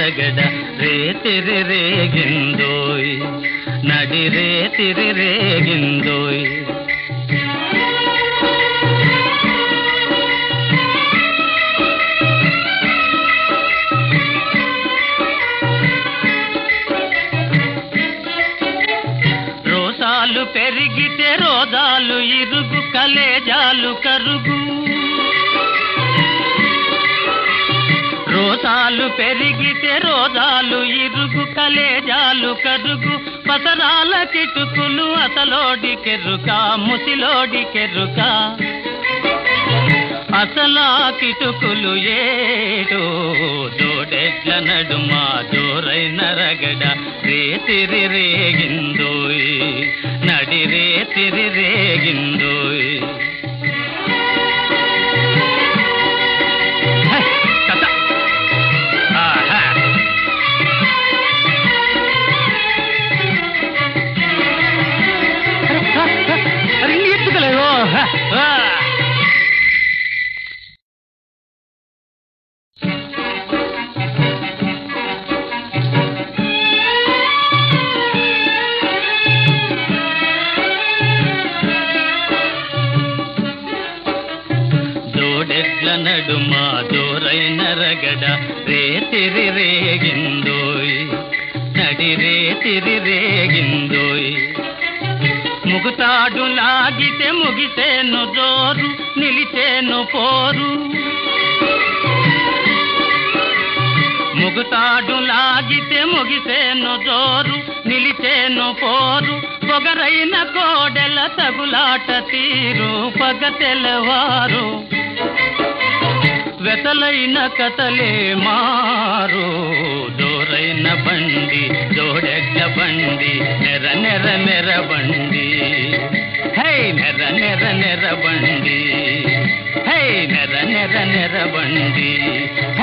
ರಗಡ ರೇತಿರಿ ರೇಗಿಂದೋಯ್ ನಡಿ ರೇತಿರಿ ರೇಗಿಂದೋಯ್ రోసాలు పెరిగితే రోదాలు ఇరుగు కలేజాలు కరుగు రోసాలు పెరిగితే రోదాలు ఇరుగు కలేజాలు కరుగు పసరాల కిటుకులు అసలోడి కెరుక ముసిలోడి కెరుక అసలా కిటుకులు ఏడు దోడెడ్ల నడుమ దోరైన రగడ రేతిరి రేగిందోయ్ నడి రేతిరి రేగిందోయ్ హై, కథ. ఆహా. అరే, నీ ఎత్తుకలేదు ఆ దోడెడ్ల నడుమ దోరైన రగడ రేతిరి రేగిందోయ్ నడి రేతిరి రేగిందోయ్ ముగుతాడు లాగితే ముగిసేను జోరు నిలిచేను పోరు ముగుతాడు లాగితే ముగిసేను జోరు నిలిచేను పోరు పొగరైన కోడెల తగులాట తీరు పగ తెలవారు వెతలైన కథలే మారు దోరైన బండి జోడెడ్ల బండి నెర నెర నెర బండి హై నెర నెర నెర బండి హై నెర నెర నెర బండి